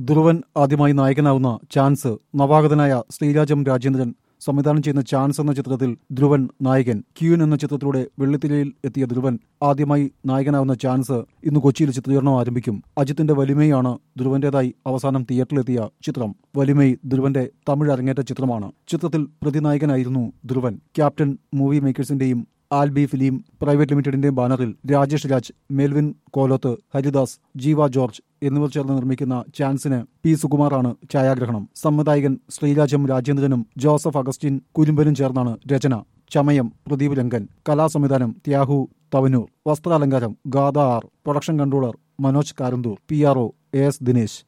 ധ്രുവൻ ആദ്യമായി നായകനാവുന്ന ചാൻസ് നവാഗതനായ ശ്രീരാജം രാജേന്ദ്രൻ സംവിധാനം ചെയ്യുന്ന ചാൻസ് എന്ന ചിത്രത്തിൽ ധ്രുവൻ നായകൻ ക്യൂൻ എന്ന ചിത്രത്തിലൂടെ വെള്ളിത്തിരയിൽ എത്തിയ ധ്രുവൻ ആദ്യമായി നായകനാവുന്ന ചാൻസ് ഇന്ന് കൊച്ചിയിൽ ചിത്രീകരണം ആരംഭിക്കും അജിത്തിന്റെ വലിമയാണ് ധ്രുവന്റേതായി അവസാനം തിയേറ്ററിലെത്തിയ ചിത്രം വലിമൈ ധ്രുവന്റെ തമിഴ് അരങ്ങേറ്റ ചിത്രമാണ് ചിത്രത്തിൽ പ്രതിനായകനായിരുന്നു ധ്രുവൻ ക്യാപ്റ്റൻ മൂവി മേക്കേഴ്സിന്റെയും ആൽബി ഫിലിം പ്രൈവറ്റ് ലിമിറ്റഡിന്റെ ബാനറിൽ രാജേഷ് രാജ് മെൽവിൻ കോലോത്ത് ഹരിദാസ് ജീവ ജോർജ് എന്നിവർ ചേർന്ന് നിർമ്മിക്കുന്ന ചാൻസിന് പി സുകുമാറാണ് ഛായാഗ്രഹണം സംവിധായകൻ ശ്രീരാജം രാജേന്ദ്രനും ജോസഫ് അഗസ്റ്റിൻ കുരുമ്പനും ചേർന്നാണ് രചന ചമയം പ്രദീപ് രംഗൻ കലാസംവിധാനം ത്യാഹു തവനൂർ വസ്ത്രാലങ്കാരം Gadha R production controller Manoj Karanthur P R O A S Dinesh